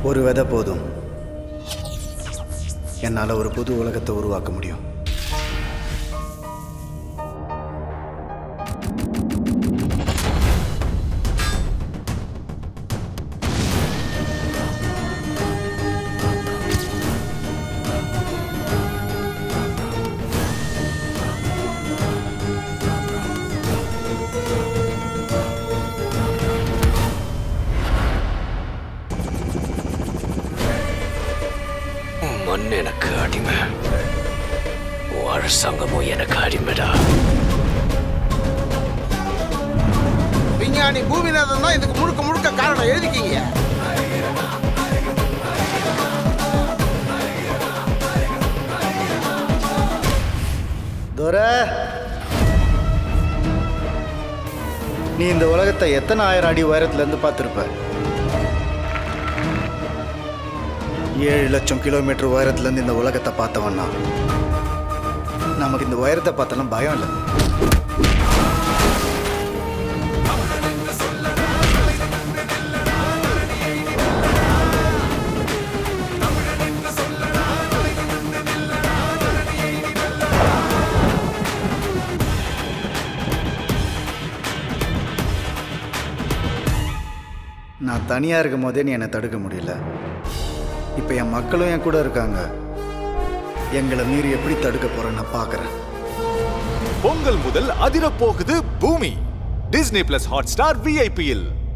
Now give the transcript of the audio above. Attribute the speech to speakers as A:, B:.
A: ஒரு விதை போதும் என்னால் ஒரு புது உலகத்தை உருவாக்க முடியும்
B: மண் எனக்கு அடிமை உன் அரசாங்கமும் எனக்கு அடிமைடா
C: விஞ்ஞானி பூமிநாதன் தான் இதுக்கு முழுக்க முழுக்க காரணம் எழுதிக்கிங்க
A: துரை நீ இந்த உலகத்தை எத்தனை ஆயிரம் அடி உயரத்துல இருந்து பார்த்துருப்ப ஏழு லட்சம் கிலோமீட்டர் உயரத்துல இருந்து இந்த உலகத்தை பார்த்தவன்னா நமக்கு இந்த உயரத்தை பார்த்தலாம் பயம் இல்லை நான் தனியாக இருக்கும் போதே நீ என்னை தடுக்க முடியல இப்போ என் மக்களும் என் கூட இருக்காங்க எங்களை மீறி எப்படி தடுக்க போகிறேன்னு நான் பார்க்குறேன்
D: பொங்கல் முதல் அதிரப்போகுது Bhoomi Disney plus Hotstar விஐபியில்